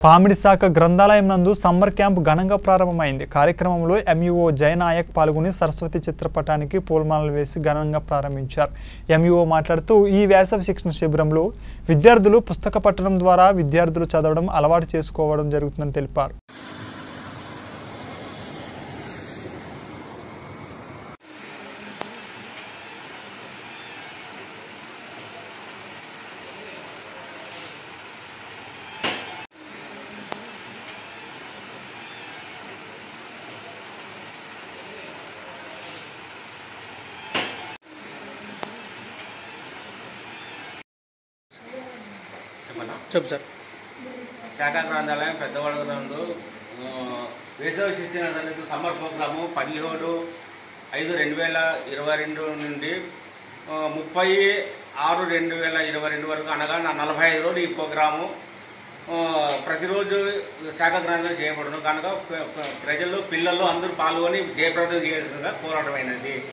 పామిడి శాఖ గ్రంథాలయం నందు సమ్మర్ క్యాంప్ ఘనంగా ప్రారంభమైంది కార్యక్రమంలో ఎంయూఓ జయనాయక్ పాల్గొని సరస్వతి చిత్రపటానికి పూలమాలలు వేసి ఘనంగా ప్రారంభించారు ఎంయూఓ మాట్లాడుతూ ఈ వేసవి శిక్షణ శిబిరంలో విద్యార్థులు పుస్తక పట్టడం ద్వారా విద్యార్థులు చదవడం అలవాటు చేసుకోవడం జరుగుతుందని తెలిపారు చెప్పనా చెప్పు సార్ శాఖా గ్రంథాలయం పెద్దవాళ్ళ నందు ఆ, వేసవి శిక్షణ తరగతి సమ్మర్ ప్రోగ్రాము పదిహేడు ఐదు రెండు వేల ఇరవై రెండు నుండి ఆ, ముప్పై ఆరు రెండు వేల ఇరవై రెండు వరకు అనగా నా నలభై ఐదు రోజులు ఈ ప్రోగ్రాము ఆ, ప్రతిరోజు శాఖ గ్రంథం చేయబడును కనుక ప్ర- ప్ర- ప్రజలు పిల్లలు అందరూ పాల్గొని జయప్రదం చేయాల్సిందిగా కోరడమైనది